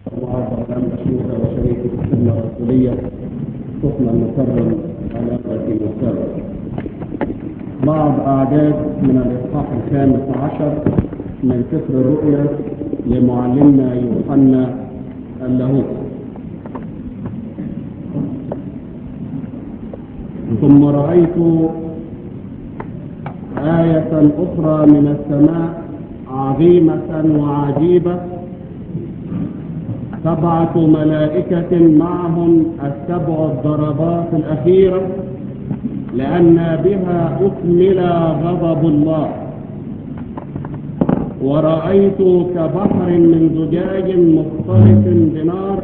وعلى مشهورة وشريك السنة الرسولية سخن المكرم علاقة المستوى بعض أعداد من الإصحاح الخامس عشر من سفر الرؤيا لمعلمنا يوحنا اللاهوت ثم رأيت آية أخرى من السماء عظيمة وعجيبة سبعة ملائكة معهم السبع الضربات الأخيرة لأن بها أكمل غضب الله ورأيت كبحر من زجاج مختلط بنار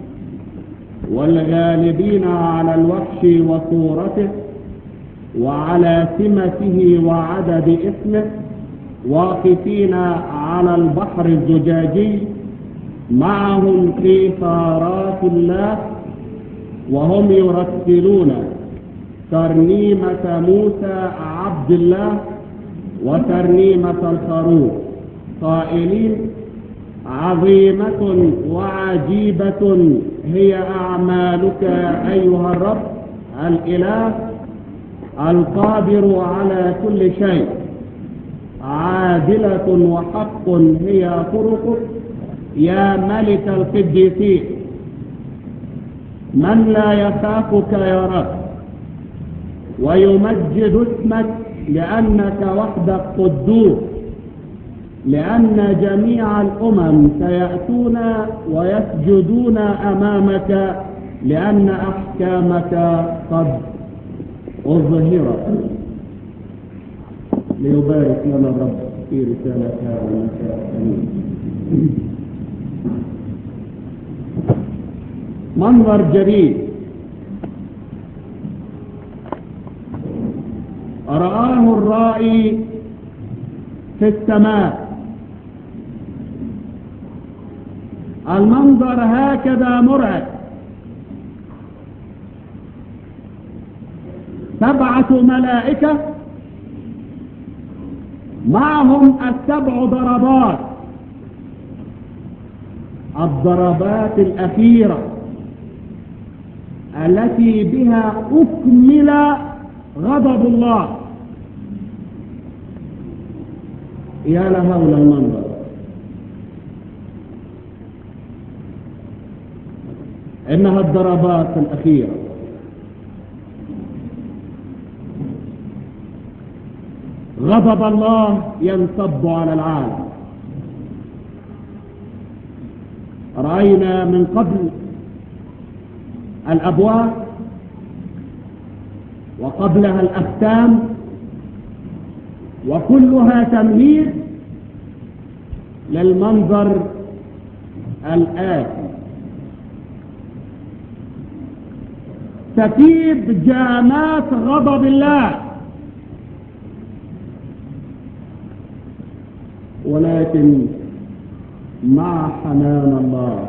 والغالبين على الوحش وصورته وعلى سمته وعدد اسمه واقفين على البحر الزجاجي معهم قيثارات الله وهم يرتلون ترنيمة موسى عبد الله وترنيمة الخروف قائلين عظيمة وعجيبة هي أعمالك أيها الرب الإله القادر على كل شيء عادلة وحق هي طرقك يا ملك القديسين من لا يخافك يا رب ويمجد اسمك لأنك وحدك قدوس لأن جميع الأمم سيأتون ويسجدون أمامك لأن أحكامك قد أظهرت ليبارك لنا الرب في رسالة هذا المساء منظر جديد رآه الرائي في السماء المنظر هكذا مرعب سبعة ملائكة معهم السبع ضربات الضربات الأخيرة التي بها أكمل غضب الله يا لهول المنظر إنها الضربات الأخيرة غضب الله ينصب على العالم رأينا من قبل الأبواب وقبلها الأختام وكلها تمهيد للمنظر الآتي تكيب جامات غضب الله ولكن مع حنان الله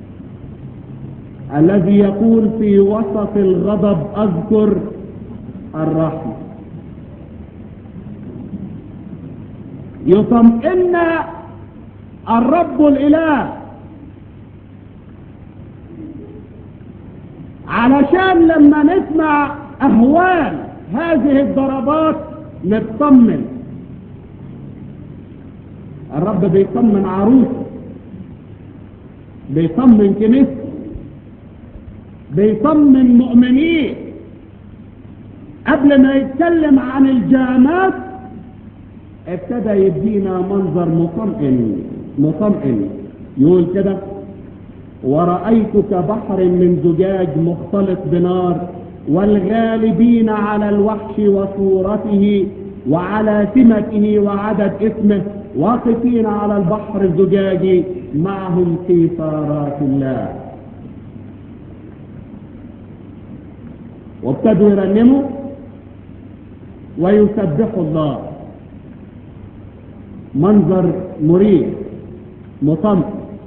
الذي يقول في وسط الغضب أذكر الرحمة يطمئن الرب الإله علشان لما نسمع أهوال هذه الضربات نطمن الرب بيطمن عروسه بيطمن كنيسته بيطمن مؤمنين قبل ما يتكلم عن الجامات ابتدى يدينا منظر مطمئن مطمئن يقول كده ورأيت كبحر من زجاج مختلط بنار والغالبين على الوحش وصورته وعلى سمته وعدد اسمه واقفين على البحر الزجاجي معهم قيثارات الله وابتدوا يرنموا ويسبحوا الله منظر مريح مطمئن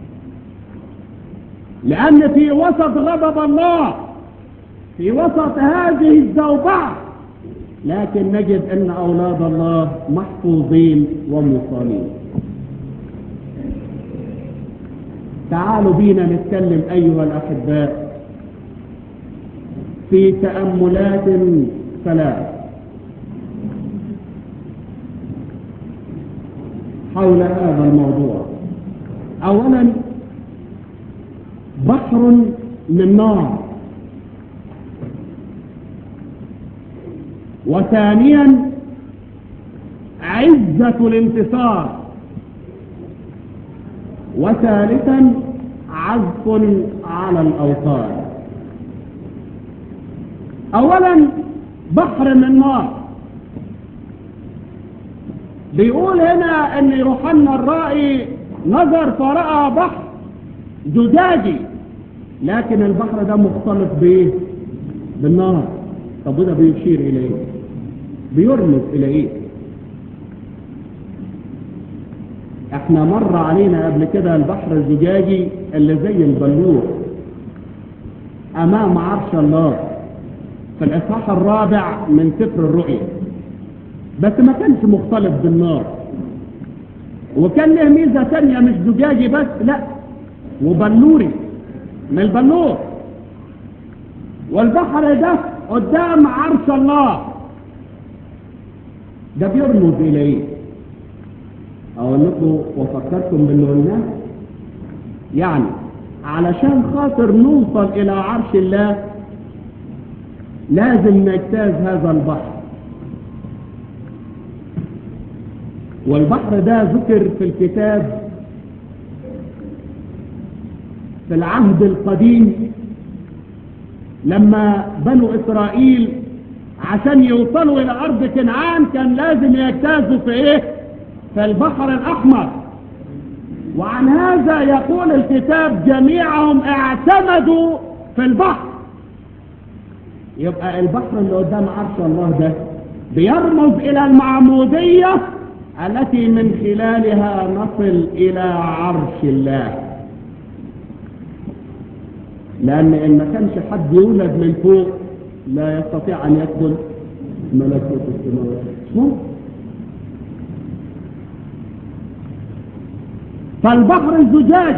لأن في وسط غضب الله في وسط هذه الزوبعة لكن نجد أن أولاد الله محفوظين ومصالين تعالوا بينا نتكلم أيها الأحباء في تأملات ثلاث حول هذا الموضوع أولا بحر من نار وثانيا عزة الانتصار وثالثا عزف على الأوطان أولا بحر من نار بيقول هنا ان يوحنا الرائي نظر فرأى بحر زجاجي لكن البحر ده مختلط بايه بالنار طب وده بيشير الى ايه بيرمز الى ايه احنا مر علينا قبل كده البحر الزجاجي اللي زي البلور امام عرش الله في الاصحاح الرابع من سفر الرؤيا بس ما كانش مختلط بالنار وكان له ميزه ثانيه مش زجاجي بس لا وبلوري من البلور والبحر ده قدام عرش الله ده بيرمز الى ايه اقول لكم وفكرتم باللي قلناه يعني علشان خاطر نوصل الى عرش الله لازم نجتاز هذا البحر والبحر ده ذكر في الكتاب في العهد القديم لما بنو إسرائيل عشان يوصلوا إلى أرض كنعان كان لازم يجتازوا في إيه؟ في البحر الأحمر وعن هذا يقول الكتاب جميعهم اعتمدوا في البحر يبقى البحر اللي قدام عرش الله ده بيرمز إلى المعمودية التي من خلالها نصل إلى عرش الله لأن إن ما كانش حد يولد من فوق لا يستطيع أن يدخل ملكوت السماوات ممكن فالبحر الزجاج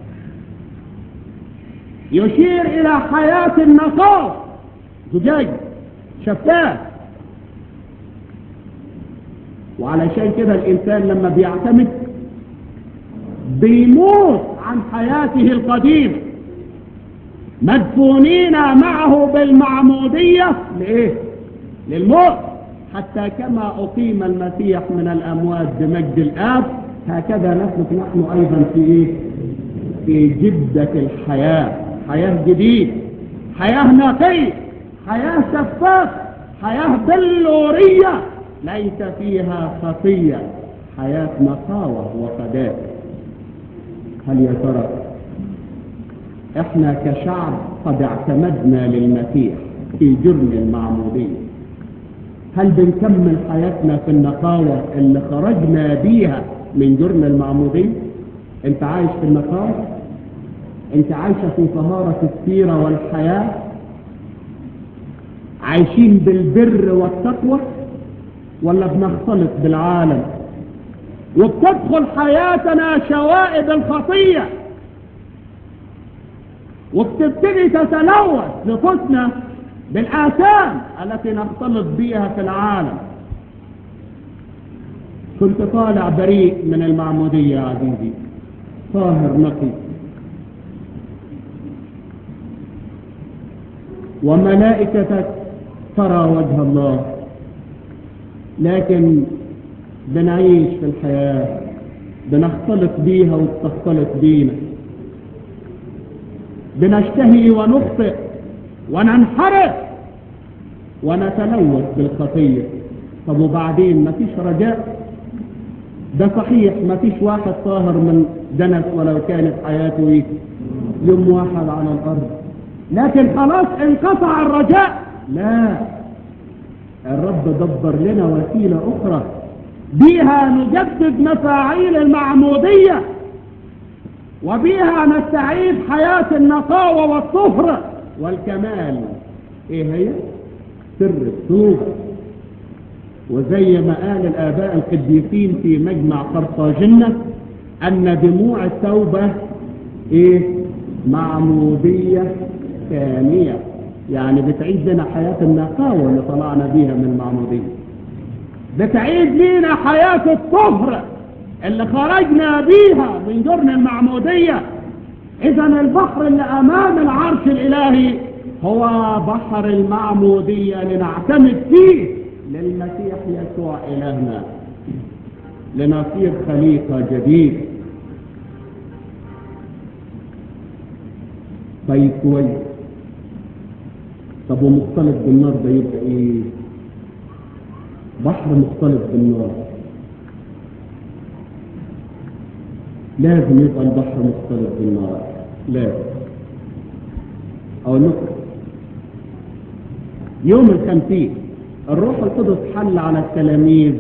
يشير إلى حياة النقاء زجاج شفاف وعلشان كده الإنسان لما بيعتمد بيموت عن حياته القديمة مدفونين معه بالمعمودية لإيه؟ للموت حتى كما أقيم المسيح من الأموات بمجد الآب هكذا نسلك نحن أيضا في إيه؟ في جدة الحياة حياة جديد حياة نقية حياة شفافة حياة بلورية ليس فيها خطية حياة نقاوة وقداسة هل يا ترى احنا كشعب قد اعتمدنا للمسيح في جرم المعمودية هل بنكمل حياتنا في النقاوة اللي خرجنا بيها من جرم المعمودية انت عايش في النقاوة انت عايشة في طهارة السيرة والحياة عايشين بالبر والتقوى ولا بنختلط بالعالم وبتدخل حياتنا شوائب الخطية وبتبتدي تتلوث نفوسنا بالآثام التي نختلط بها في العالم كنت طالع بريء من المعمودية يا عزيزي طاهر نقي وملائكتك ترى وجه الله لكن بنعيش في الحياة بنختلط بيها وبتختلط بينا بنشتهي ونخطئ وننحرف ونتلوث بالخطية طب وبعدين مفيش رجاء ده صحيح مفيش واحد طاهر من دنس ولو كانت حياته ايه يوم واحد على الارض لكن خلاص انقطع الرجاء لا الرب دبر لنا وسيلة اخرى بها نجدد مفاعيل المعمودية وبها نستعيد حياة النقاوة والطهر والكمال ايه هي سر التوبة وزي ما قال الآباء القديسين في مجمع قرطاجنة أن دموع التوبة ايه معمودية ثانية يعني بتعيد لنا حياة النقاوة اللي طلعنا بيها من المعمودية بتعيد لنا حياة الطهر اللي خرجنا بيها من جرن المعمودية اذا البحر اللي امام العرش الالهي هو بحر المعمودية لنعتمد فيه للمسيح يسوع الهنا لنصير خليقة جديد طيب كويس طب ومختلط بالنار ده يبقى ايه بحر مختلط بالنار لازم يبقى البحر مختلط بالنار لازم او نقطة يوم الخمسين الروح القدس حل على التلاميذ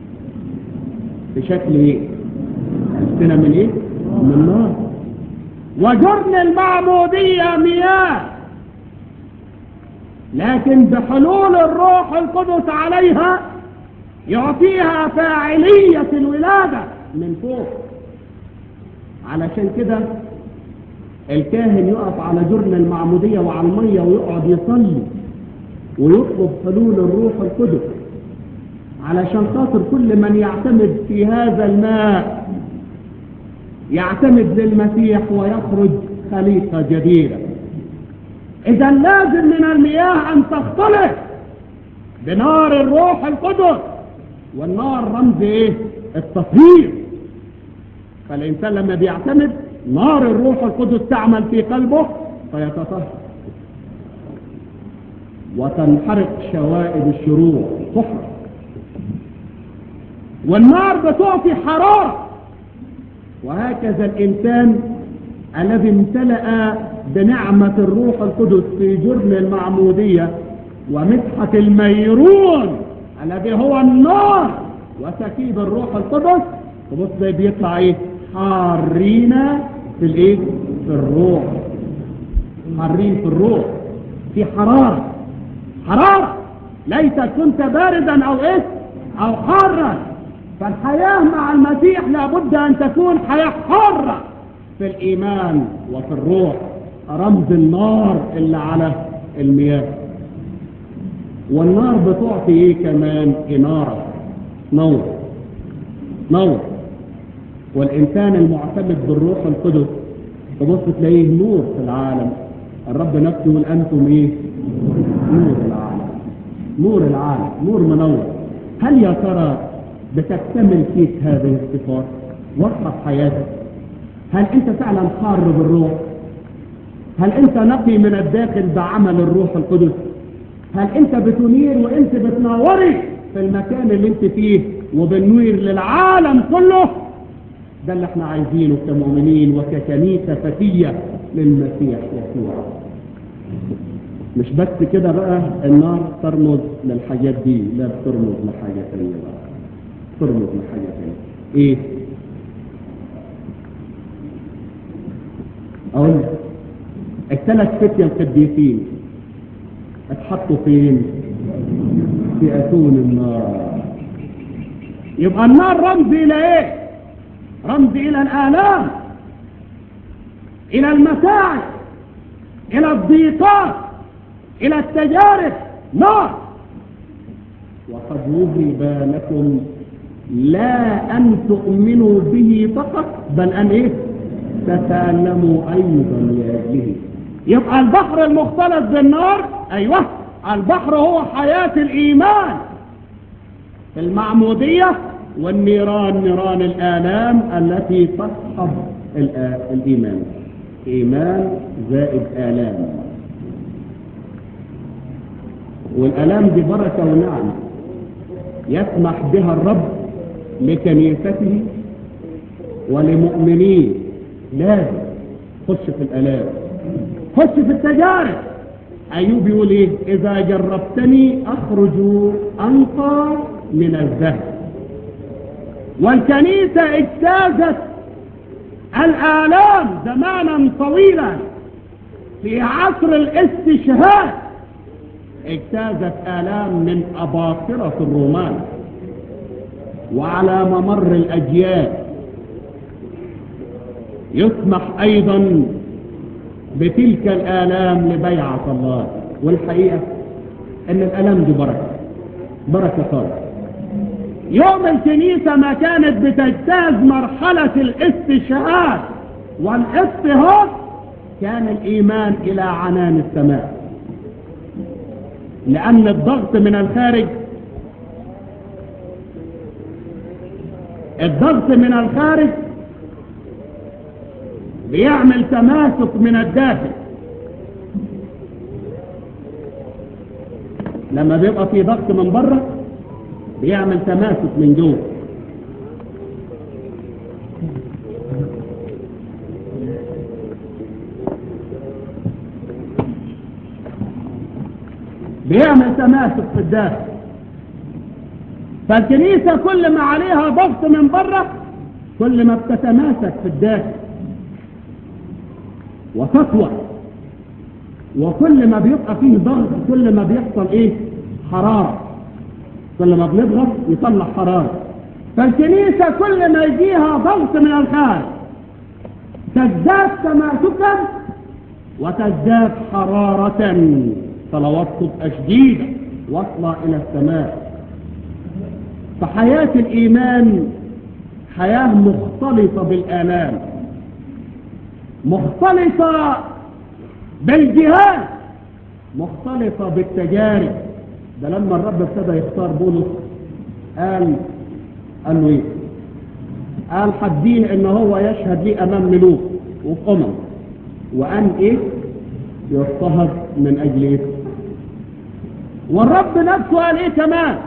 بشكل ايه سنة من ايه من نار وجرن المعمودية مياه لكن بحلول الروح القدس عليها يعطيها فاعلية الولادة من فوق علشان كده الكاهن يقف على جرن المعمودية وعلى المية ويقعد يصلي ويطلب حلول الروح القدس علشان خاطر كل من يعتمد في هذا الماء يعتمد للمسيح ويخرج خليقة جديدة إذا لازم من المياه أن تختلط بنار الروح القدس والنار رمز إيه؟ التطهير فالإنسان لما بيعتمد نار الروح القدس تعمل في قلبه فيتطهر وتنحرق شوائب الشرور تحرق والنار بتعطي حرارة وهكذا الإنسان الذي امتلأ بنعمة الروح القدس في جرم المعمودية ومسحة الميرون الذي هو النار وسكيب الروح القدس تبص زي بيطلع ايه حارين في الايه في الروح حارين في الروح في حرارة حرارة ليتك كنت باردا او ايه او حارا فالحياة مع المسيح لابد ان تكون حياة حارة في الايمان وفي الروح رمز النار اللي على المياه والنار بتعطي ايه كمان انارة نور نور والإنسان المعتمد بالروح القدس تبص تلاقيه نور في العالم الرب نفسه يقول أنتم إيه نور العالم نور العالم نور منور هل يا ترى بتكتمل فيك هذه الصفات واضحة في حياتك هل أنت فعلا حار بالروح هل أنت نقي من الداخل بعمل الروح القدس هل أنت بتنير وأنت بتنوري في المكان اللي أنت فيه وبنوير للعالم كله ده اللي احنا عايزينه كمؤمنين وككنيسة فتية للمسيح يسوع مش بس كده بقى النار ترمز للحاجات دي لا بترمز لحاجة تانية بقى ترمز لحاجة تانية ايه اقول الثلاث فتية القديسين اتحطوا فين في اتون النار يبقى النار رمز الى ايه رمز الى الالام الى المتاعب الى الضيقات الى التجارب نار وقد وهب لكم لا ان تؤمنوا به فقط بل ان ايه تتألموا ايضا لاجله يبقى البحر المختلط بالنار ايوه البحر هو حياة الايمان في المعمودية والنيران نيران الآلام التي تصحب الإيمان إيمان زائد آلام والآلام دي بركة ونعمة يسمح بها الرب لكنيسته ولمؤمنين لازم خش في الآلام خش في التجارب أيوب يقول إيه إذا جربتني أخرج أنقى من الذهب والكنيسة اجتازت الآلام زمانا طويلا في عصر الاستشهاد اجتازت آلام من أباطرة الرومان وعلى ممر الأجيال يسمح ايضا بتلك الالام لبيعة الله والحقيقة ان الالام دي بركة بركة خالص يوم الكنيسة ما كانت بتجتاز مرحلة الاستشهاد والاضطهاد كان الايمان الى عنان السماء لان الضغط من الخارج الضغط من الخارج بيعمل تماسك من الداخل لما بيبقى في ضغط من بره بيعمل تماسك من جوه بيعمل تماسك في الداخل فالكنيسة كل ما عليها ضغط من بره كل ما بتتماسك في الداخل وتطوى وكل ما بيبقى فيه ضغط كل ما بيحصل ايه حرارة كل ما بنضغط يطلع حرارة فالكنيسة كل ما يجيها ضغط من الخارج تزداد تماسكا وتزداد حرارة صلوات تبقى شديدة واصلة إلى السماء فحياة الإيمان حياة مختلطة بالآلام مختلطة بالجهاد مختلطة بالتجارب ده لما الرب ابتدى يختار بولس قال قال له ايه قال حديه ان هو يشهد لي امام ملوك وامم وان ايه يضطهد من اجل ايه والرب نفسه قال ايه كمان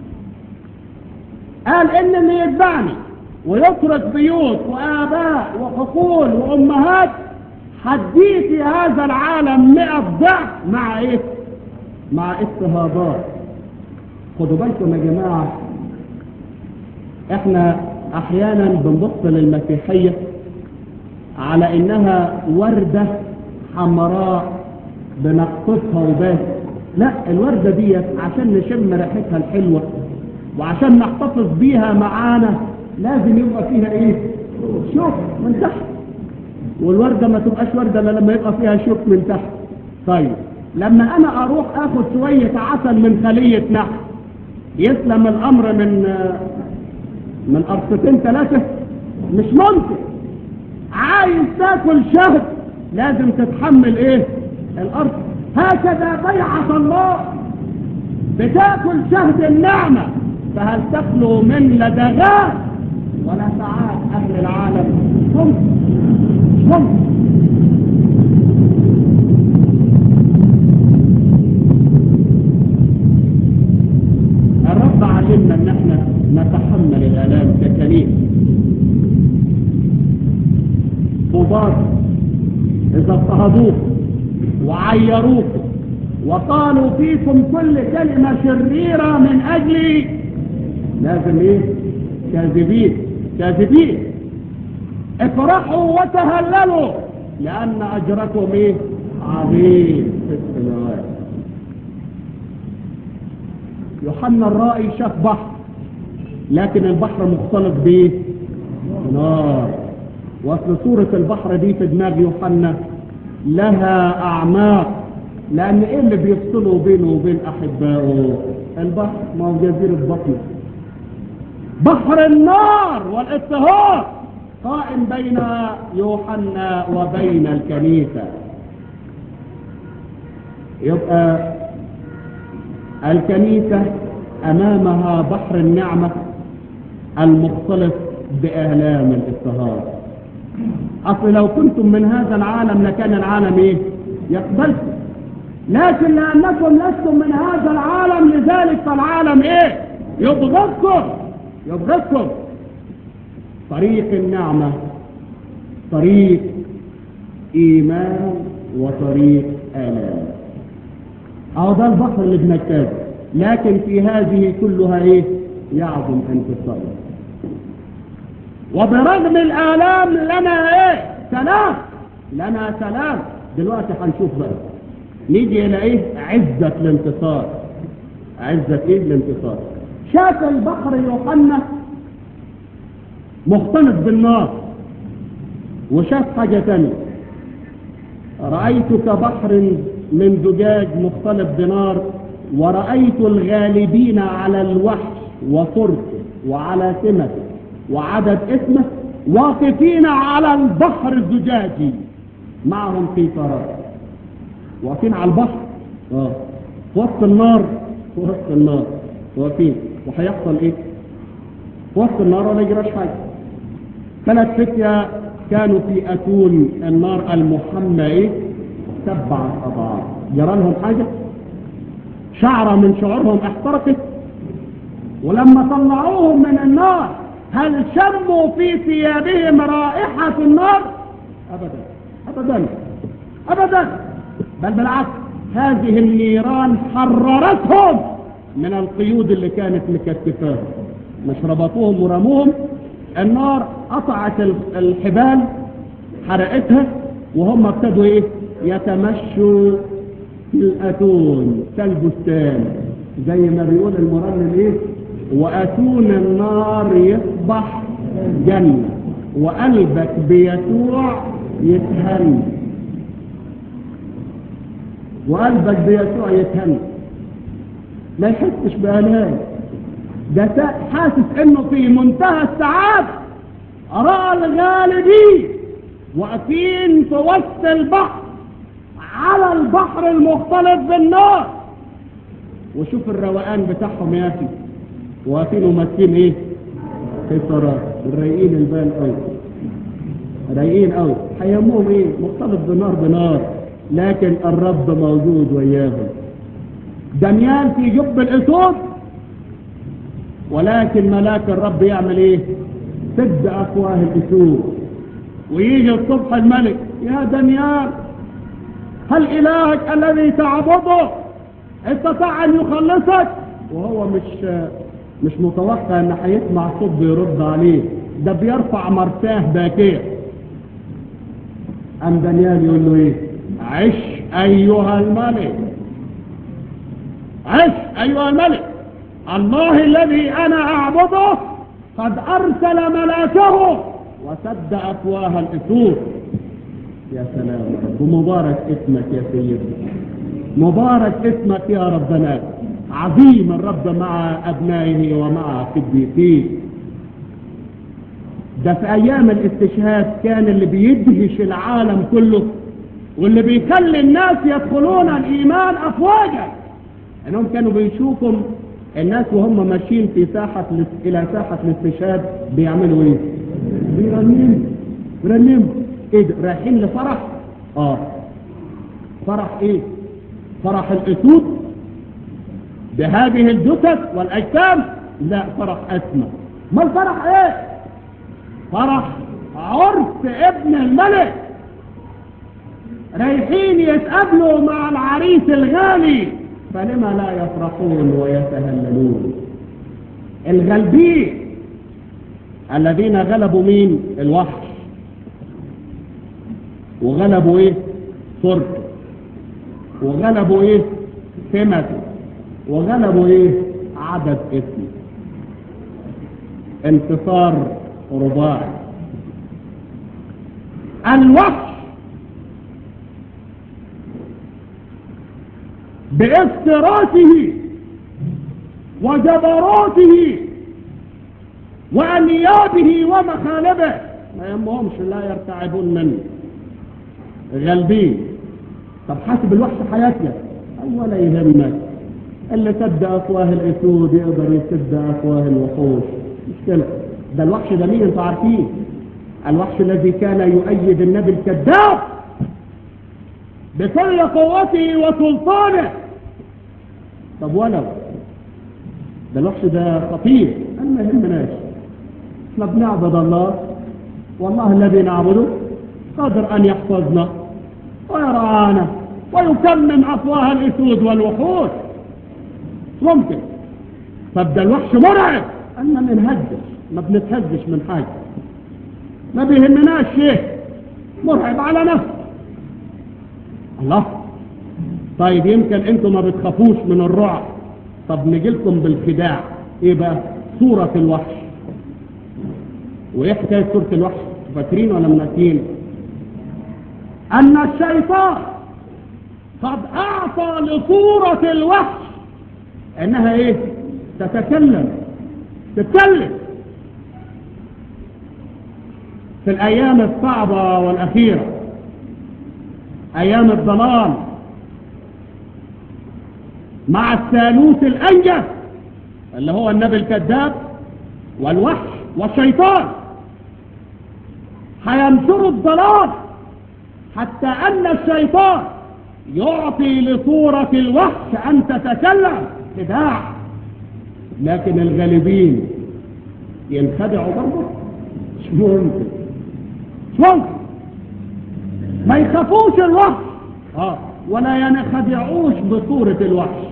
قال ان اللي يتبعني ويترك بيوت واباء وحقول وامهات حديه في هذا العالم مئة ضعف مع ايه مع اضطهادات خدوا بالكم يا جماعة احنا احيانا بنبص للمسيحية على انها وردة حمراء بنقطفها وبس لا الوردة ديت عشان نشم ريحتها الحلوة وعشان نحتفظ بيها معانا لازم يبقى فيها ايه شوك من تحت والوردة ما تبقاش وردة الا لما يبقى فيها شوك من تحت طيب لما انا اروح اخد شوية عسل من خلية نحل يسلم الامر من من قرصتين ثلاثة مش ممكن عايز تاكل شهد لازم تتحمل ايه الارض هكذا بيعة الله بتاكل شهد النعمة فهل تخلو من لدغات ولا ساعات اهل العالم ممكن ممكن الرب علمنا ان احنا نتحمل الالام ككنيسه طوبات اذا اضطهدوك وعيروك وقالوا فيكم كل كلمة شريرة من اجلي لازم ايه كاذبين كاذبين افرحوا وتهللوا لان اجركم ايه عظيم في السماوات يوحنا الرائي شاف بحر لكن البحر مختلط بايه نار واصل صورة البحر دي في دماغ يوحنا لها اعماق لان ايه اللي بيفصله بينه وبين احبائه البحر ما هو جزيرة بطنه بحر النار والاضطهاد قائم بين يوحنا وبين الكنيسة يبقى الكنيسة أمامها بحر النعمة المختلط بآلام الاضطهاد أصل لو كنتم من هذا العالم لكان العالم إيه؟ يقبلكم لكن لأنكم لستم من هذا العالم لذلك فالعالم إيه؟ يبغضكم يبغضكم طريق النعمة طريق إيمان وطريق آلام أو ده البحر اللي بنجتازه لكن في هذه كلها إيه يعظم انتصار وبرغم الآلام لنا إيه سلام لنا سلام دلوقتي هنشوف بقى نيجي إلى إيه عزة الانتصار عزة إيه الانتصار شاف البحر يوحنا مختلط بالنار وشاف حاجة تانية رأيت كبحر من زجاج مختلط بنار ورأيت الغالبين على الوحش وفرسه وعلى سمته وعدد اسمه واقفين على البحر الزجاجي معهم قيثارات واقفين على البحر اه في وسط النار في وسط النار واقفين وهيحصل ايه في وسط النار ولا يجراش حاجه ثلاث فتية كانوا في أتون النار المحمى ايه سبع أضعاف جرى لهم حاجة شعرة من شعورهم احترقت ولما طلعوهم من النار هل شموا في ثيابهم رائحة النار أبدا أبدا أبدا بل بالعكس هذه النيران حررتهم من القيود اللي كانت مكتفاهم مش ربطوهم ورموهم النار قطعت الحبال حرقتها وهم ابتدوا ايه يتمشوا في الاتون كالبستان زي ما بيقول المرنم ايه واتون النار يصبح جنة وقلبك بيسوع يتهن وقلبك بيسوع يتهن ما يحسش بألام ده حاسس انه في منتهى السعادة رأى الغالبين واقفين في وسط البحر على البحر المختلط بالنار وشوف الروقان بتاعهم يا اخي واقفين وماسكين ايه خسارات رايقين البال قوي رايقين قوي هيهمهم ايه مختلط بنار بنار لكن الرب موجود وياهم دميان في جب الاسود ولكن ملاك الرب يعمل ايه سد افواه الاسود ويجي الصبح الملك يا دميان هل الهك الذي تعبده استطاع ان يخلصك وهو مش مش متوقع ان هيسمع صوت بيرد عليه ده بيرفع مرتاه باكيه ام دانيال يقول له ايه عش ايها الملك عش ايها الملك الله الذي انا اعبده قد ارسل ملاكه وسد افواه الاسود يا سلام يا رب ومبارك اسمك يا سيدي مبارك اسمك يا ربنا عظيم الرب مع ابنائه ومع قديسيه ده في ايام الاستشهاد كان اللي بيدهش العالم كله واللي بيخلي الناس يدخلون الايمان افواجا انهم كانوا بيشوفوا الناس وهم ماشيين في ساحة الى ساحة الاستشهاد بيعملوا ايه بيرنموا بيرنموا ايه ده رايحين لفرح اه فرح ايه فرح الاسود بهذه الجثث والاجسام لا فرح اسمى ما الفرح ايه فرح عرس ابن الملك رايحين يتقابلوا مع العريس الغالي فلما لا يفرحون ويتهللون الغالبين الذين غلبوا مين الوحش وغلبوا ايه صرت وغلبوا ايه سمته وغلبوا ايه عدد اسمه انتصار رباعي الوحش بافتراته وجبروته وانيابه ومخالبه ما يهمهمش لا يرتعبون منه غالبين طب حاسب الوحش حياتنا ولا يهمك اللي سد افواه الاسود يقدر يسد افواه الوحوش مشكلة ده الوحش ده مين انتوا عارفين الوحش الذي كان يؤيد النبي الكذاب بكل قوته وسلطانه طب ولو ده الوحش ده خطير انا ما يهمناش احنا بنعبد الله والله الذي نعبده قادر ان يحفظنا ويرعانا ويكمم افواه الاسود والوحوش ممكن طب ده الوحش مرعب انا ما بنهزش ما بنتهزش من حاجه ما بيهمناش شيء مرعب على نفسه الله طيب يمكن انتم ما بتخافوش من الرعب طب نجي لكم بالخداع ايه بقى صورة الوحش وايه حكاية صورة الوحش فاكرين ولا مناسين ان الشيطان قد اعطى لصورة الوحش انها ايه تتكلم تتكلم في الايام الصعبة والاخيرة ايام الضلال مع الثالوث الانجس اللي هو النبي الكذاب والوحش والشيطان هينشروا الضلال حتى ان الشيطان يعطي لصورة الوحش ان تتكلم خداع لكن الغالبين ينخدعوا برضه مش ممكن مش ممكن ما يخافوش الوحش اه ولا ينخدعوش بصورة الوحش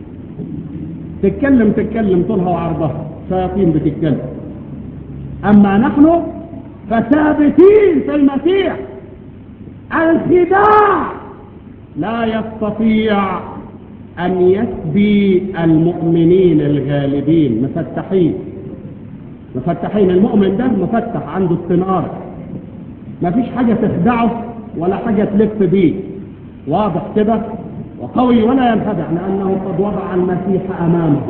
تتكلم تتكلم طولها وعرضها شياطين بتتكلم اما نحن فثابتين في المسيح الخداع لا يستطيع ان يسبي المؤمنين الغالبين مفتحين مفتحين المؤمن ده مفتح عنده استنارة مفيش حاجة تخدعه ولا حاجة تلف بيه واضح كده وقوي ولا ينخدع لأنه قد وضع المسيح أمامه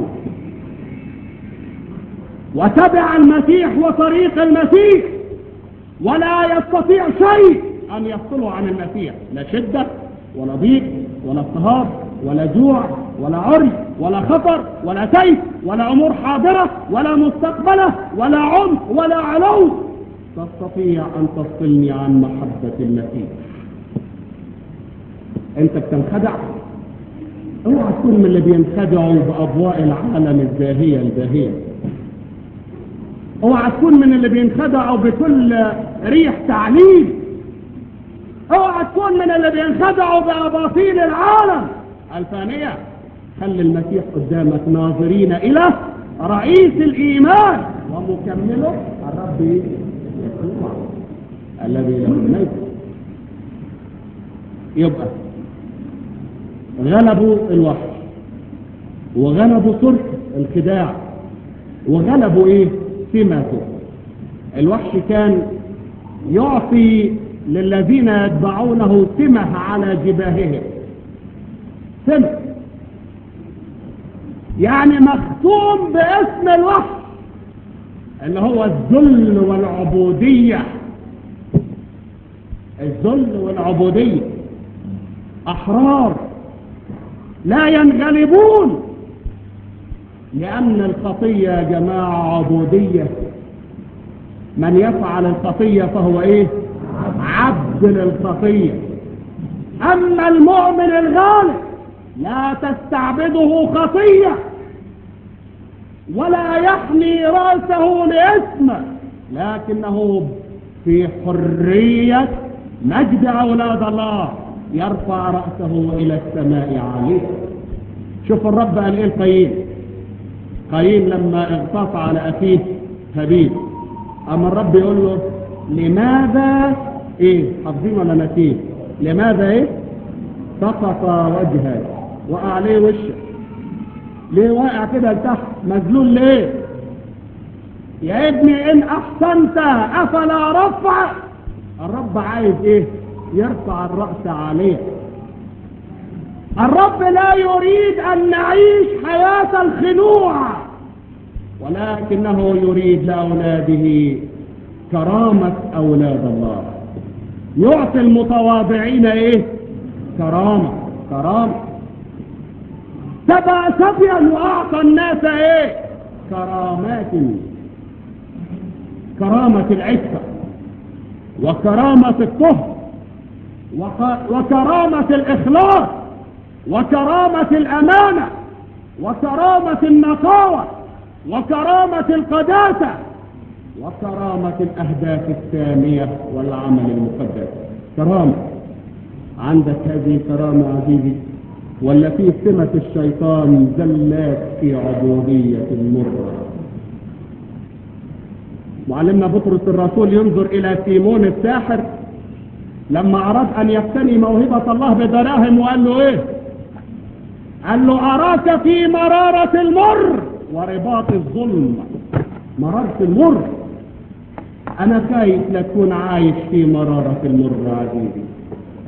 وتبع المسيح وطريق المسيح ولا يستطيع شيء أن يفصله عن المسيح لا شدة ولا ضيق ولا اضطهاد ولا جوع ولا عري ولا خطر ولا سيف ولا أمور حاضرة ولا مستقبلة ولا عنف ولا علو تستطيع أن تفصلني عن محبة المسيح أنت بتنخدع اوعى تكون من اللي بينخدعوا بأضواء العالم الزاهية الباهية اوعى تكون من اللي بينخدعوا بكل ريح تعليم اوعى تكون من اللي بينخدعوا بأباطيل العالم الفانية خلي المسيح قدامك ناظرين إلى رئيس الإيمان ومكمله الرب يسوع الذي له الملك يبقى غلبوا الوحش وغلبوا صرف الخداع وغلبوا ايه سمته الوحش كان يعطي للذين يتبعونه سمة على جباههم سمة يعني مختوم باسم الوحش اللي هو الذل والعبودية الذل والعبودية أحرار لا ينغلبون لأن الخطية يا جماعة عبودية من يفعل الخطية فهو إيه عبد للخطية أما المؤمن الغالب لا تستعبده خطية ولا يحمي رأسه لاسمه لكنه في حرية مجد أولاد الله يرفع رأسه إلى السماء عليه شوف الرب قال إيه القيم قايين لما اغتص على أخيه هابيل أما الرب يقول له لماذا إيه حافظين ولا نسيه لماذا إيه سقط وجهك وقع عليه وشك ليه واقع كده لتحت مذلول ليه يا ابني إن أحسنت أفلا رفع الرب عايز إيه يرفع الرأس عليه الرب لا يريد أن نعيش حياة الخنوع ولكنه يريد لأولاده كرامة أولاد الله يعطي المتواضعين إيه كرامة كرامة سبع سبيا وأعطى الناس إيه كرامات كرامة العفة وكرامة الطهر وكرامة الإخلاص وكرامة الأمانة وكرامة النقاوة وكرامة القداسة وكرامة الأهداف السامية والعمل المقدس كرامة عندك هذه كرامة عزيزي ولا في سمة الشيطان زلات في عبودية مرة معلمنا بطرس الرسول ينظر إلى سيمون الساحر لما أراد أن يقتني موهبة الله بدراهم وقال له إيه قال له أراك في مرارة المر ورباط الظلم مرارة المر أنا خايف لا تكون عايش في مرارة المر عزيزي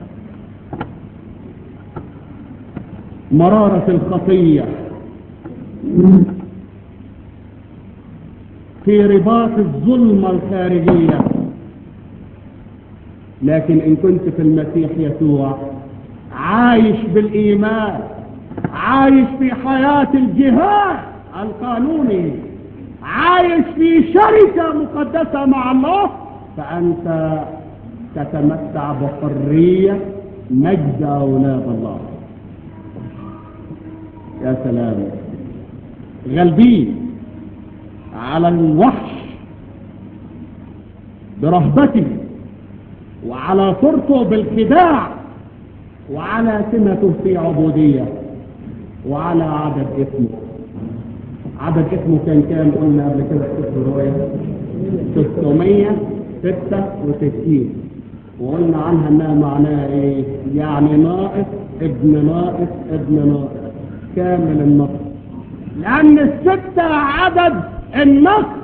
مرارة الخطية في رباط الظلمة الخارجية لكن إن كنت في المسيح يسوع عايش بالإيمان عايش في حياة الجهاد القانوني عايش في شركة مقدسة مع الله فأنت تتمتع بحرية مجد أولاد الله يا سلام غالبين على الوحش برهبته وعلى صورته بالخداع وعلى سمته في عبودية وعلى عدد اسمه عدد اسمه كان كام قلنا قبل كده في سفر الرؤيا 666 وقلنا عنها انها معناها ايه يعني ناقص ابن ناقص ابن ناقص كامل النقص لان الستة عدد النقص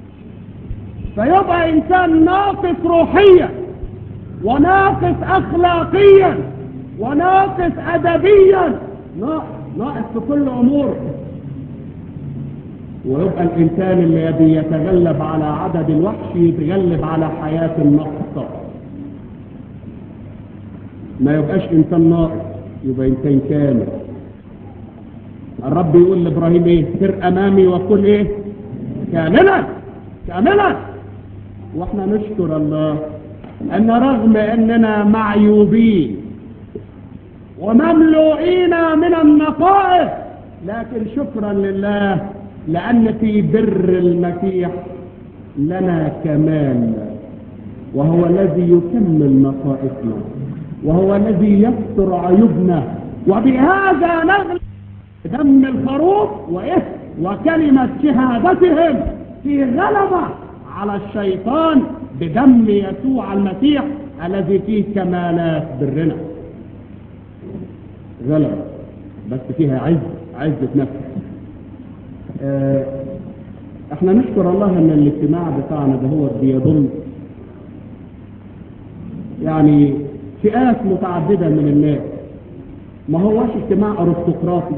فيبقى انسان ناقص روحيا وناقص اخلاقيا وناقص ادبيا ناقص ناقص في كل اموره ويبقى الانسان الذي يتغلب على عدد الوحش يتغلب على حياة النقص ما يبقاش انسان ناقص يبقى انسان كامل الرب يقول لابراهيم ايه سر امامي وكل ايه كاملا كاملا واحنا نشكر الله ان رغم اننا معيوبين ومملوئين من النقائص لكن شكرا لله لأن في بر المسيح لنا كمال وهو الذي يكمل نقائصنا وهو الذي يستر عيوبنا وبهذا نغلب دم الخروف وإيه وكلمة شهادتهم في غلبة على الشيطان بدم يسوع المسيح الذي فيه كمالات برنا غلبة بس فيها عز عزة نفس اه احنا نشكر الله ان الاجتماع بتاعنا ده هو بيضم يعني فئات متعددة من الناس ما هوش اجتماع ارستقراطي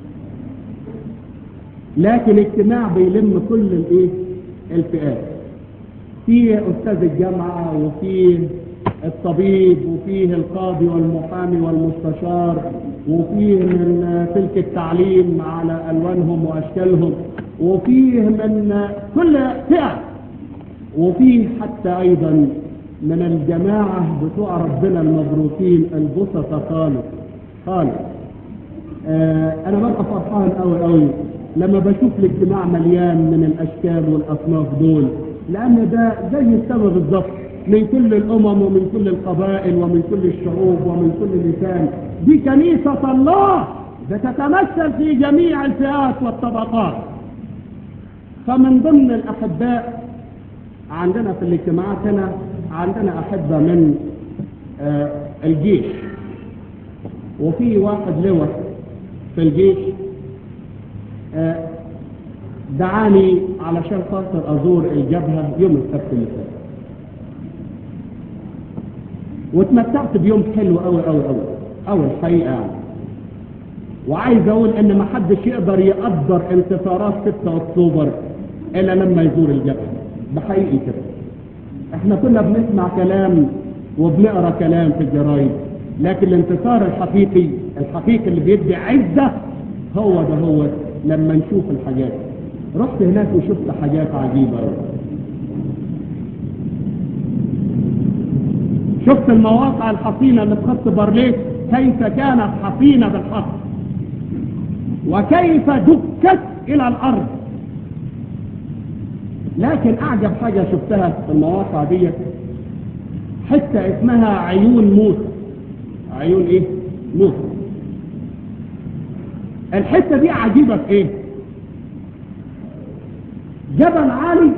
لكن اجتماع بيلم كل الايه الفئات فيه استاذ الجامعة وفيه الطبيب وفيه القاضي والمحامي والمستشار وفيه من سلك التعليم على ألوانهم وأشكالهم وفيه من كل فئة وفيه حتى أيضا من الجماعة بتوع ربنا المبروكين البسطة خالص خالص آه أنا ببقى فرحان أوي أوي لما بشوف الاجتماع مليان من الأشكال والأصناف دول لأن ده زي السبب بالظبط من كل الأمم ومن كل القبائل ومن كل الشعوب ومن كل لسان دي كنيسة الله بتتمثل في جميع الفئات والطبقات فمن ضمن الأحباء عندنا في الاجتماعات هنا عندنا أحبة من آه الجيش وفي واحد لواء في الجيش آه دعاني علشان خاطر أزور الجبهة يوم السبت اللي فات واتمتعت بيوم حلو قوي قوي قوي قوي الحقيقه يعني وعايز اقول ان ما حدش يقدر يقدر انتصارات 6 اكتوبر الا لما يزور الجبهه ده حقيقي كده احنا كنا بنسمع كلام وبنقرا كلام في الجرايد لكن الانتصار الحقيقي الحقيقي اللي بيدي عزه هو ده هو لما نشوف الحاجات رحت هناك وشفت حاجات عجيبه قوي شفت المواقع الحصينة اللي في خط بارليف كيف كانت حصينة بالحق وكيف دكت إلى الأرض لكن أعجب حاجة شفتها في المواقع دي حتة اسمها عيون موسى عيون إيه؟ موسى الحتة دي عجيبة في إيه؟ جبل عالي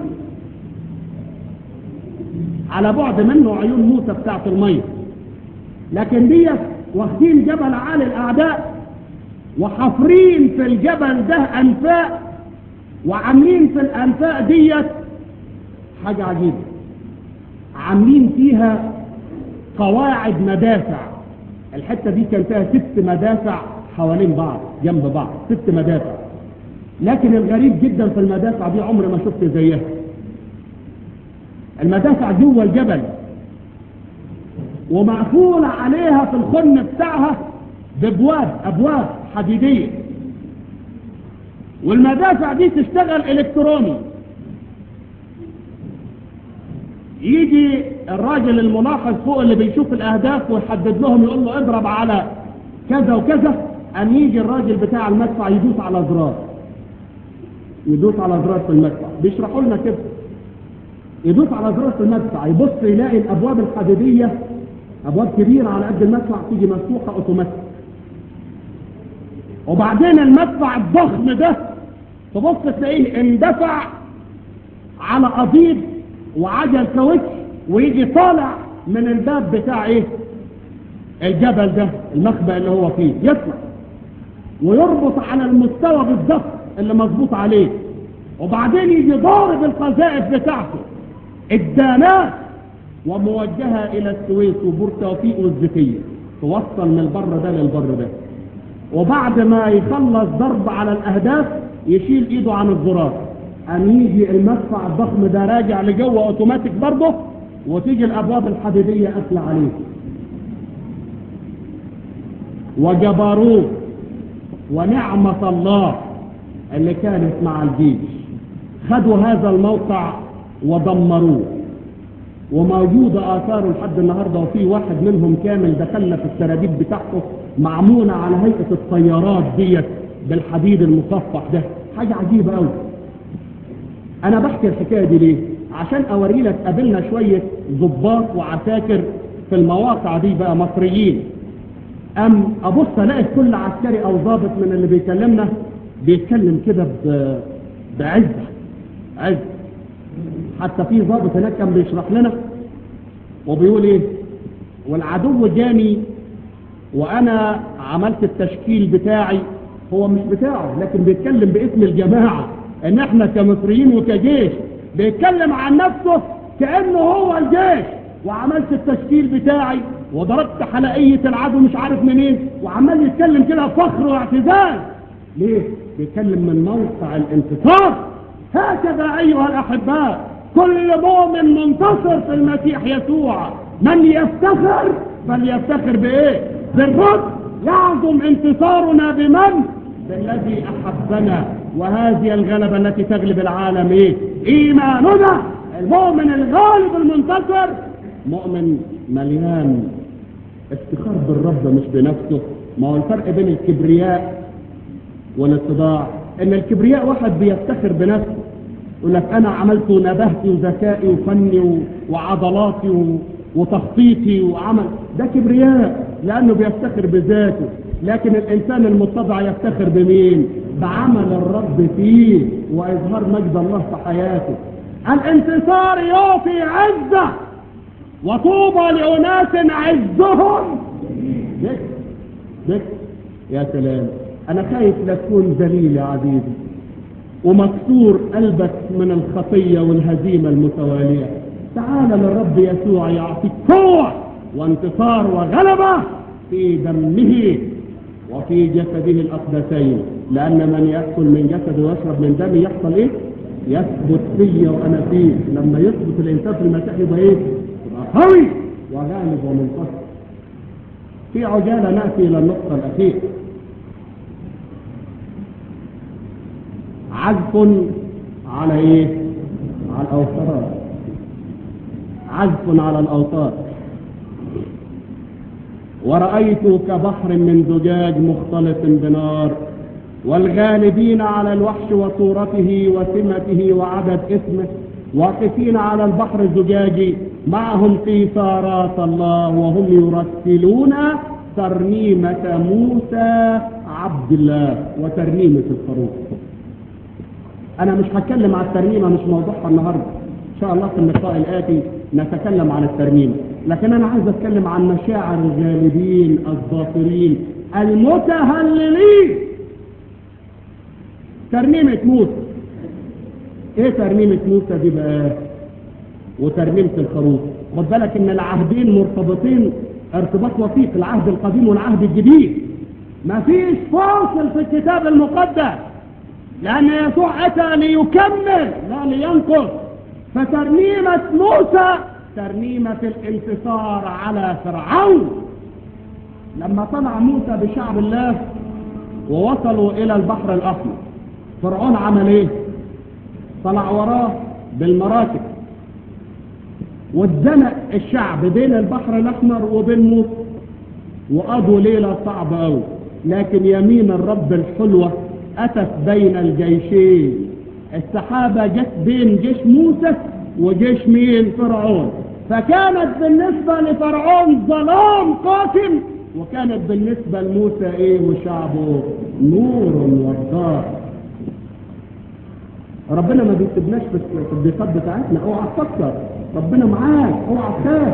على بعد منه عيون موسى بتاعت المية لكن دي واخدين جبل عالي الأعداء وحفرين في الجبل ده أنفاق وعاملين في الأنفاق ديت حاجة عجيبة عاملين فيها قواعد مدافع الحتة دي كان فيها ست مدافع حوالين بعض جنب بعض ست مدافع لكن الغريب جدا في المدافع دي عمري ما شفت زيها المدافع جوه الجبل ومقفولة عليها في الخن بتاعها بابواب ابواب حديدية والمدافع دي تشتغل الكتروني يجي الراجل الملاحظ فوق اللي بيشوف الاهداف ويحدد لهم يقول له اضرب على كذا وكذا ان يجي الراجل بتاع المدفع يدوس على زرار يدوس على زرار في المدفع بيشرحوا لنا كده يدوس على زرار في المدفع يبص يلاقي الابواب الحديديه ابواب كبيره على قد المدفع تيجي مفتوحه اوتوماتيك وبعدين المدفع الضخم ده تبص تلاقيه اندفع على قضيب وعجل كاوتش ويجي طالع من الباب بتاع ايه الجبل ده المخبأ اللي هو فيه يطلع ويربط على المستوى بالضبط اللي مظبوط عليه وبعدين يجي ضارب القذائف بتاعته الدانات وموجهة الى السويس وبور توفيق والزكية توصل من البر ده للبر ده وبعد ما يخلص ضرب على الاهداف يشيل ايده عن الزرار ان يجي المدفع الضخم ده راجع لجوه اوتوماتيك برضه وتيجي الابواب الحديدية قافله عليه وجبروت ونعمة الله اللي كانت مع الجيش خدوا هذا الموقع ودمروه وموجودة آثاره لحد النهاردة وفي واحد منهم كامل دخلنا في السراديب بتاعته معمولة على هيئة الطيارات ديت بالحديد المصفح ده حاجة عجيبة قوي أنا بحكي الحكاية دي ليه؟ عشان أوري لك قابلنا شوية ضباط وعساكر في المواقع دي بقى مصريين أم أبص ألاقي كل عسكري أو ضابط من اللي بيكلمنا بيتكلم كده بعزة عز حتى في ضابط هناك كان بيشرح لنا وبيقول ايه والعدو جاني وانا عملت التشكيل بتاعي هو مش بتاعه لكن بيتكلم باسم الجماعة ان احنا كمصريين وكجيش بيتكلم عن نفسه كأنه هو الجيش وعملت التشكيل بتاعي وضربت حلقية العدو مش عارف منين وعمال يتكلم كده فخر واعتزاز ليه بيتكلم من موقع الانتصار هكذا ايها الاحباء كل مؤمن منتصر في المسيح يسوع من يفتخر فليفتخر بايه بالرب يعظم انتصارنا بمن بالذي احبنا وهذه الغلبة التي تغلب العالم ايه ايماننا المؤمن الغالب المنتصر مؤمن مليان افتخار بالرب مش بنفسه ما هو الفرق بين الكبرياء والاتضاع ان الكبرياء واحد بيفتخر بنفسه يقول لك انا عملت نبهتي وذكائي وفني وعضلاتي وتخطيطي وعمل ده كبرياء لانه بيفتخر بذاته لكن الانسان المتضع يفتخر بمين بعمل الرب فيه واظهار مجد الله في حياته الانتصار يعطي عزة وطوبى لأناس عزهم ذكر ذكر يا سلام انا خايف لا تكون ذليل يا عزيزي ومكسور قلبك من الخطية والهزيمة المتوالية تعال للرب يسوع يعطيك قوة وانتصار وغلبة في دمه وفي جسده الأقدسين لأن من يأكل من جسده ويشرب من دمه يحصل إيه؟ يثبت فيا وأنا فيه لما يثبت الإنسان في المسيح يبقى إيه؟ يبقى قوي وغالب ومنتصر في عجالة نأتي إلى النقطة الأخيرة عزف على ايه على الاوتار عزف على الاوتار ورأيت كبحر من زجاج مختلط بنار والغالبين على الوحش وصورته وسمته وعدد اسمه واقفين على البحر الزجاجي معهم قيثارات الله وهم يرتلون ترنيمة موسى عبد الله وترنيمة الخروف انا مش هتكلم عن الترنيمة مش موضوعها النهاردة ان شاء الله في اللقاء الاتي نتكلم عن الترنيمة لكن انا عايز اتكلم عن مشاعر الغالبين الظافرين المتهللين ترنيمة موسى ايه ترنيمة موسى دي بقى وترنيمة الخروف خد بالك ان العهدين مرتبطين ارتباط وثيق العهد القديم والعهد الجديد مفيش فاصل في الكتاب المقدس لأن يسوع أتى ليكمل لا لينقص فترنيمة موسى ترنيمة الانتصار على فرعون لما طلع موسى بشعب الله ووصلوا إلى البحر الأحمر فرعون عمل إيه؟ طلع وراه بالمراكب واتزنق الشعب بين البحر الأحمر وبين موسى وقضوا ليلة صعبة أوي لكن يمين الرب الحلوة أتت بين الجيشين السحابة جت بين جيش موسى وجيش مين فرعون فكانت بالنسبة لفرعون ظلام قاتل وكانت بالنسبة لموسى ايه وشعبه نور وضار ربنا ما بيسيبناش في الضيقات بتاعتنا اوعى تفكر ربنا معاك اوعى تخاف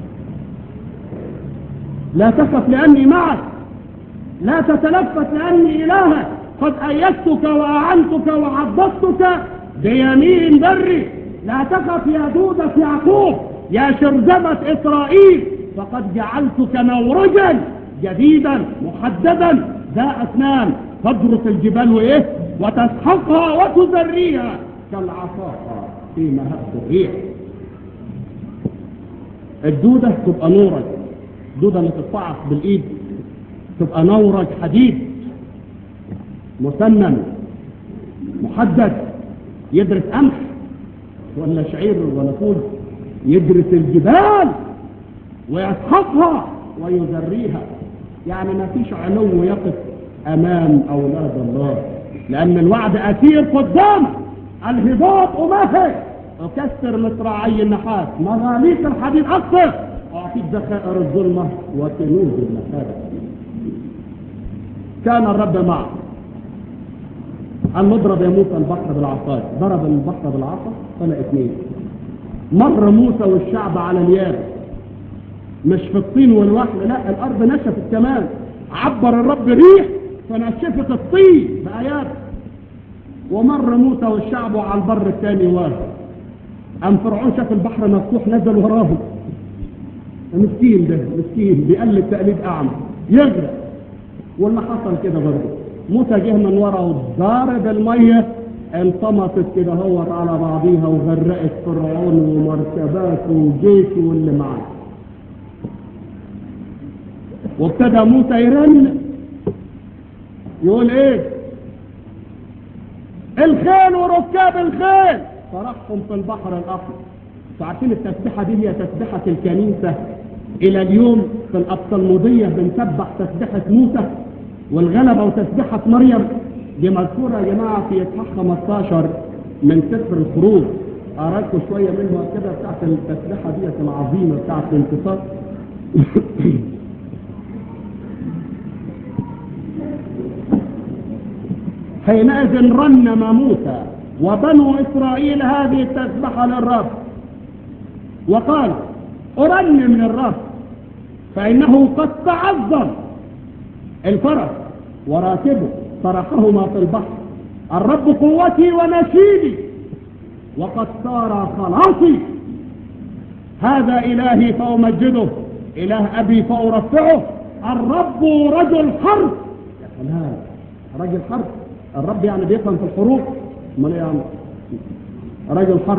لا تخف لاني معك لا تتلفت لاني الهك قد ايدتك واعنتك وعضدتك بيمين بري لا تخف يا دودة يعقوب يا شرذمة اسرائيل فقد جعلتك مورجا جديدا محددا ذا اسنان تدرس الجبال وايه وتسحقها وتزريها كالعصافة في مهب الريح الدودة تبقى نورج الدودة اللي تتفعص بالايد تبقى نورج حديد مسنن محدد يدرس قمح ولا شعير ولا فول يدرس الجبال ويسحقها ويزريها يعني ما فيش علو يقف امام اولاد الله لان الوعد اثير قدامك الهباط امهد اكسر مصراعي النحاس مغاليق الحديد اكثر اعطيك ذخائر الظلمه وكنوز المخابئ كان الرب معه قال نضرب يا موسى البحر بالعصاية ضرب البحر بالعصا طلع اثنين مر موسى والشعب على اليابس مش في الطين والوحل لا الارض نشفت كمان عبر الرب ريح فنشفت الطين بآيات ومر موسى والشعب على البر الثاني واحد قام فرعون شاف البحر مفتوح نزل وراهم مسكين ده مسكين بيقلد تقليد اعمى يغرق واللي حصل كده برضه موسى جه من ورا وضارب الميه انطمطت كده هوت على بعضيها وغرقت فرعون ومركباته وجيشه واللي معاه وابتدى موسى يرن يقول ايه الخيل وركاب الخيل طرحهم في البحر الاحمر عارفين التسبيحه دي هي تسبيحه الكنيسه الى اليوم في الابصلموديه بنسبح تسبيحه موسى والغلبة وتسبيحة مريم دي مذكورة يا جماعة في إصحاح 15 من سفر الخروج أراكم شوية منها كده بتاعت التسبيحة دي العظيمة بتاعت الانتصار حينئذ رنم موسى وبنو إسرائيل هذه التسبحة للرب وقال أرنم للرب فإنه قد تعظم الفرس وراكبه طرحهما في البحر الرب قوتي ونشيدي وقد صار خلاصي هذا إلهي فأمجده إله أبي فأرفعه الرب رجل حرب يا سلام رجل حرب الرب يعني بيفهم في الحروب امال ايه يعني رجل حرب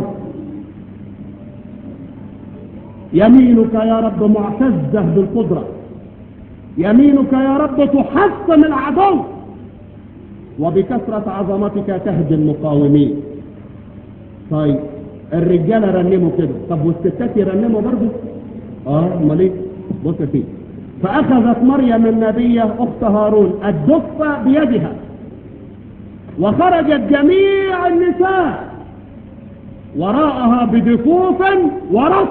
يمينك يا رب معتزة بالقدرة يمينك يا رب تحطم العدو وبكثرة عظمتك تهدي المقاومين طيب الرجالة رنموا كده طب والستات يرنموا برضه اه امال ايه بص يا سيدي فاخذت مريم النبية اخت هارون الدفة بيدها وخرجت جميع النساء وراءها بدفوف ورص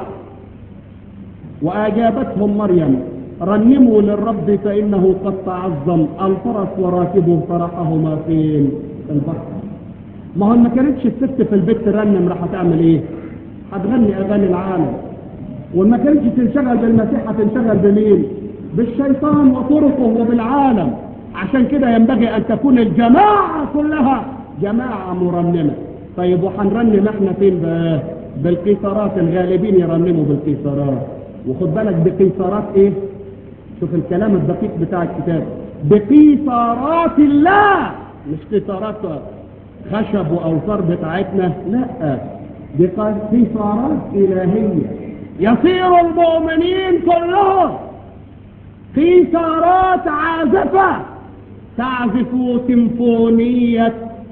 واجابتهم مريم رنموا للرب فإنه قد تعظم الفرس وراكبه طرحهما فين البحر ما هو ما كانتش الست في البيت ترنم راح تعمل ايه هتغني اغاني العالم وما كانتش تنشغل بالمسيح هتنشغل بمين بالشيطان وطرقه وبالعالم عشان كده ينبغي ان تكون الجماعة كلها جماعة مرنمة طيب وهنرنم احنا فين بقى بالقيصرات الغالبين يرنموا بالقيصرات وخد بالك بقيصرات ايه شوف الكلام الدقيق بتاع الكتاب بقيثارات الله مش قيثارات خشب واوتار بتاعتنا لا دي قيثارات الهيه يصير المؤمنين كلهم قيثارات عازفه تعزف سيمفونيه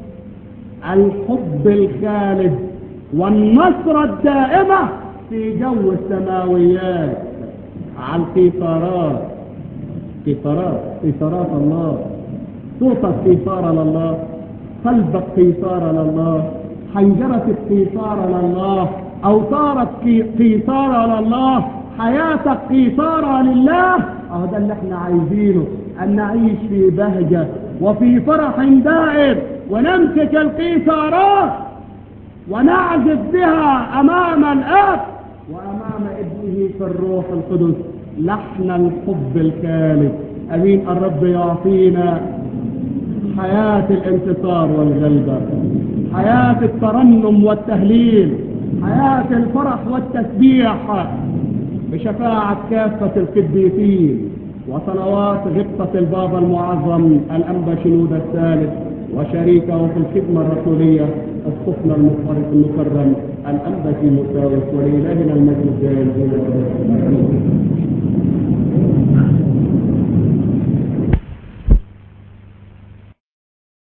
الحب الخالد والنصرة الدائمة في جو السماويات على القيثارات قيثارات قيثارات الله صوتك قيثارة لله قلبك قيثارة لله حنجرتك قيثارة لله أوتارك قيثارة لله حياتك قيثارة لله اه ده اللي احنا عايزينه ان نعيش في بهجة وفي فرح دائم ونمسك القيثارات ونعزف بها امام الاب وامام ابنه في الروح القدس لحن الحب الكامل امين الرب يعطينا حياة الانتصار والغلبة حياة الترنم والتهليل حياة الفرح والتسبيح بشفاعة كافة القديسين وصلوات غبطة البابا المعظم الأنبا شنود الثالث وشريكه في الخدمة الرسولية السفن المفرق المكرم الأنبا في مساوس ولإلهنا المجد الدائم إلى